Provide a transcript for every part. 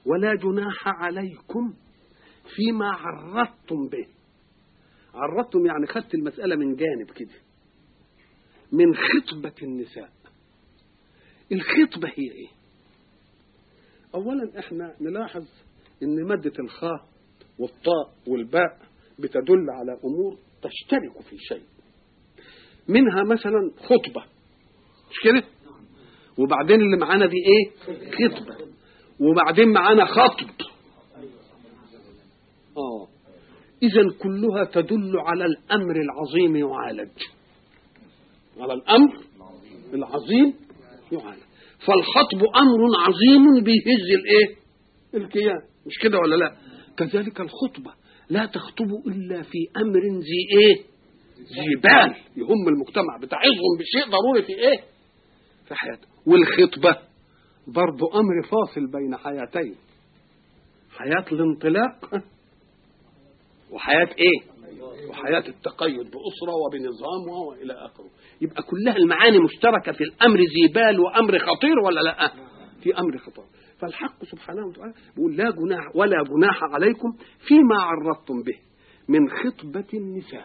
ولا جناح عليكم فيما عرضتم به عرضتم يعني خدت المسألة من جانب كده من خطبة النساء الخطبة هي ايه اولا احنا نلاحظ ان مادة الخاء والطاء والباء بتدل على امور تشترك في شيء منها مثلا خطبة مش كده وبعدين اللي معانا دي ايه خطبة وبعدين معانا خطب اه اذا كلها تدل على الامر العظيم يعالج على الامر العظيم يعالج فالخطب امر عظيم بيهز الايه الكيان مش كده ولا لا كذلك الخطبه لا تخطب الا في امر ذي ايه ذي بال يهم المجتمع بتعظهم بشيء ضروري في ايه في حياته والخطبه برضو امر فاصل بين حياتين حياه الانطلاق وحياه ايه وحياه التقيد باسره وبنظام والى اخره يبقى كلها المعاني مشتركه في الامر ذي بال وامر خطير ولا لا في امر خطير فالحق سبحانه وتعالى بيقول لا جناح ولا جناح عليكم فيما عرضتم به من خطبة النساء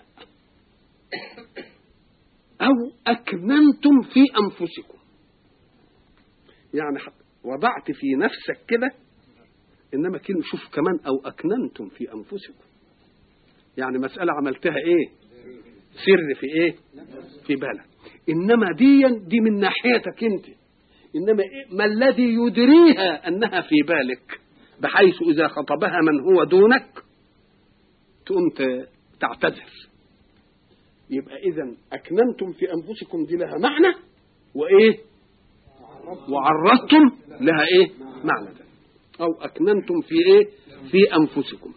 أو أكننتم في أنفسكم يعني وضعت في نفسك كده إنما كلمة شوف كمان أو أكننتم في أنفسكم يعني مسألة عملتها إيه سر في إيه في بالك إنما دي دي من ناحيتك أنت إنما إيه؟ ما الذي يدريها أنها في بالك بحيث إذا خطبها من هو دونك تقوم تعتذر يبقى إذا أكننتم في أنفسكم دي لها معنى وإيه وعرضتم لها إيه معنى ده أو أكننتم في إيه في أنفسكم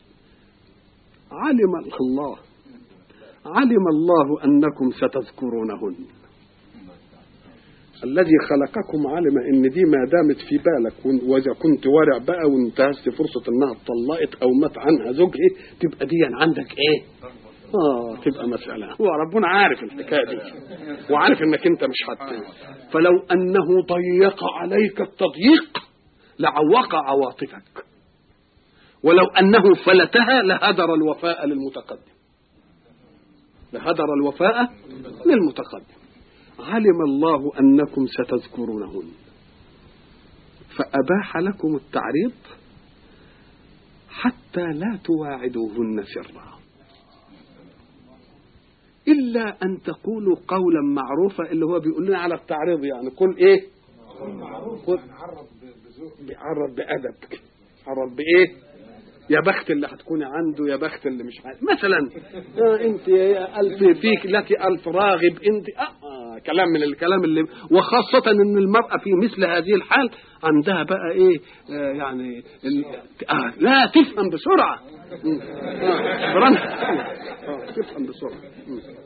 علم الله علم الله أنكم ستذكرونهن الذي خلقكم علم ان دي ما دامت في بالك واذا كنت ورع بقى وانتهزت فرصه انها اتطلقت او مات عنها زوجها تبقى دي عندك ايه؟ اه تبقى مساله هو ربنا عارف الحكايه دي وعارف انك انت مش حتى فلو انه ضيق عليك التضييق لعوق عواطفك ولو انه فلتها لهدر الوفاء للمتقدم لهدر الوفاء للمتقدم علم الله أنكم ستذكرونهن فأباح لكم التعريض حتى لا تواعدوهن سرا إلا أن تقولوا قولا معروفا اللي هو بيقول لنا على التعريض يعني قل إيه قل عرض بأدب عرض بإيه يا بخت اللي هتكوني عنده يا بخت اللي مش عارف مثلا آه انت يا الف فيك لك الف راغب انت آه, آه كلام من الكلام اللي وخاصة ان المرأة في مثل هذه الحال عندها بقى ايه آه يعني آه لا تفهم بسرعة آه آه تفهم بسرعة